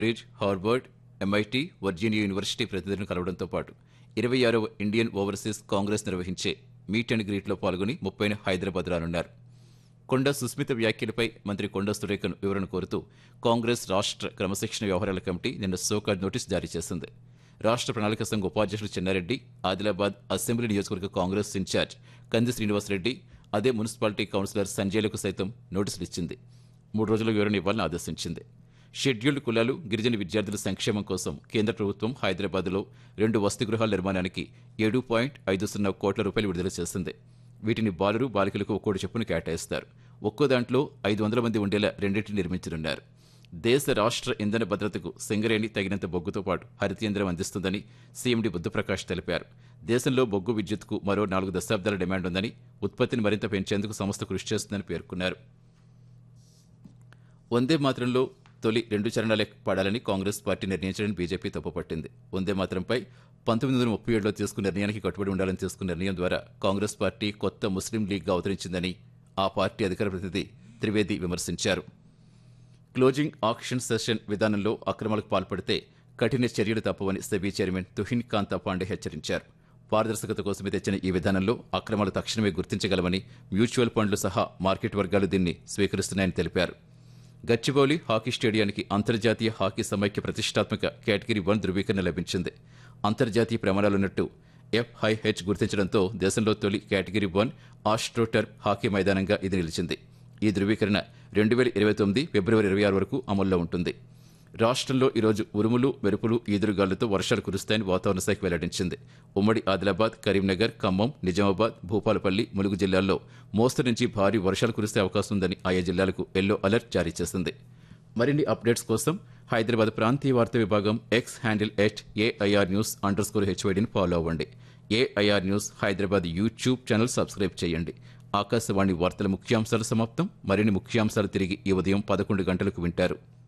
Cambridge Harvard MIT Virginia university ప్రతినిధులను కలవడంతో పాటు ఇరవై ఆరవ ఇండియన్ ఓవర్సీస్ కాంగ్రెస్ నిర్వహించే మీట్ అండ్ గ్రీట్లో పాల్గొని ముప్పైన హైదరాబాద్ రానున్నారు కొండ సుస్మిత వ్యాఖ్యలపై మంత్రి కొండ సురేఖను వివరణ కోరుతూ కాంగ్రెస్ రాష్ట్ర క్రమశిక్షణ వ్యవహారాల కమిటీ నిన్న సోకాడ్ నోటీస్ జారీ చేసింది రాష్ట్ర ప్రణాళిక సంఘ ఉపాధ్యక్షుడు చెన్నారెడ్డి ఆదిలాబాద్ అసెంబ్లీ నియోజకవర్గ కాంగ్రెస్ ఇన్ఛార్జ్ కంది శ్రీనివాసరెడ్డి అదే మున్సిపాలిటీ కౌన్సిలర్ సంజయ్లకు సైతం నోటీసులు ఇచ్చింది మూడు రోజుల వివరణ ఇవ్వాలని ఆదేశించింది షెడ్యూల్డ్ కులాలు గిరిజన విద్యార్థుల సంక్షేమం కోసం కేంద్ర ప్రభుత్వం హైదరాబాద్లో రెండు వసతి గృహాల నిర్మాణానికి ఏడు పాయింట్ ఐదు సున్నా కోట్ల రూపాయలు విడుదల చేసింది వీటిని బాలురు బాలికలకు ఒక్కోటి చొప్పున కేటాయిస్తారు ఒక్కో దాంట్లో ఐదు వందల మంది ఉండేలా రెండింటిని నిర్మించనున్నారు దేశ రాష్ట్ర ఇంధన భద్రతకు సింగరేణి తగినంత బొగ్గుతో పాటు హరితేంద్రం అందిస్తుందని సీఎండీ బుద్ధప్రకాష్ తెలిపారు దేశంలో బొగ్గు విద్యుత్కు మరో నాలుగు దశాబ్దాల డిమాండ్ ఉందని ఉత్పత్తిని మరింత పెంచేందుకు సంస్థ కృషి చేస్తుందని పేర్కొన్నారు వందే మాత్రంలో తొలి రెండు చరణాలే పాడాలని కాంగ్రెస్ పార్టీ నిర్ణయించడానికి బీజేపీ తప్పుపట్టింది వందే మాత్రంపై పంతొమ్మిది వందల ముప్పై ఏడులో తీసుకున్న నిర్ణయానికి కట్టుబడి ఉండాలని తీసుకున్న నిర్ణయం ద్వారా కాంగ్రెస్ పార్టీ కొత్త ముస్లిం లీగ్గా అవతరించిందని ఆ పార్టీ అధికార ప్రతినిధి త్రివేది విమర్శించారు క్లోజింగ్ ఆక్షన్ సెషన్ విధానంలో అక్రమాలకు పాల్పడితే కఠిన చర్యలు తప్పవని సెబీ చైర్మన్ తుహిన్ కాంతా పాండే హెచ్చరించారు పారదర్శకత కోసమే తెచ్చిన ఈ విధానంలో అక్రమాలు తక్షణమే గుర్తించగలమని మ్యూచువల్ ఫండ్లు సహా మార్కెట్ వర్గాలు దీన్ని స్వీకరిస్తున్నాయని తెలిపారు గచ్చిబౌలి హాకీ స్టేడియానికి అంతర్జాతీయ హాకీ సమైక్య ప్రతిష్టాత్మక కేటగిరీ వన్ ధృవీకరణ లభించింది అంతర్జాతీయ ప్రమాణాలున్నట్టు ఎఫ్ఐహెచ్ గుర్తించడంతో దేశంలో తొలి కేటగిరీ వన్ ఆస్ట్రోటర్ఫ్ హాకీ మైదానంగా ఇది నిలిచింది ఈ ధృవీకరణ రెండు వేల ఇరవై తొమ్మిది ఫిబ్రవరి ఇరవై ఆరు వరకు అమల్లో ఉంటుంది రాష్ట్రంలో ఈరోజు ఉరుములు మెరుపులు ఈదురుగాలులతో వర్షాలు కురుస్తాయని వాతావరణ శాఖ వెల్లడించింది ఉమ్మడి ఆదిలాబాద్ కరీంనగర్ ఖమ్మం నిజామాబాద్ భూపాలపల్లి ములుగు జిల్లాల్లో మోస్తరు నుంచి భారీ వర్షాలు కురిసే అవకాశం ఉందని ఆయా జిల్లాలకు ఎల్లో అలర్ట్ జారీ చేసింది మరిన్ని అప్డేట్స్ కోసం హైదరాబాద్ ప్రాంతీయ వార్తా విభాగం X handle at AIR news underscore హెచ్వైడిని ఫాలో అవ్వండి AIR news Hyderabad YouTube channel subscribe చేయండి ఆకాశవాణి వార్తల ముఖ్యాంశాలు సమాప్తం మరిన్ని ముఖ్యాంశాలు తిరిగి ఈ ఉదయం పదకొండు గంటలకు వింటారు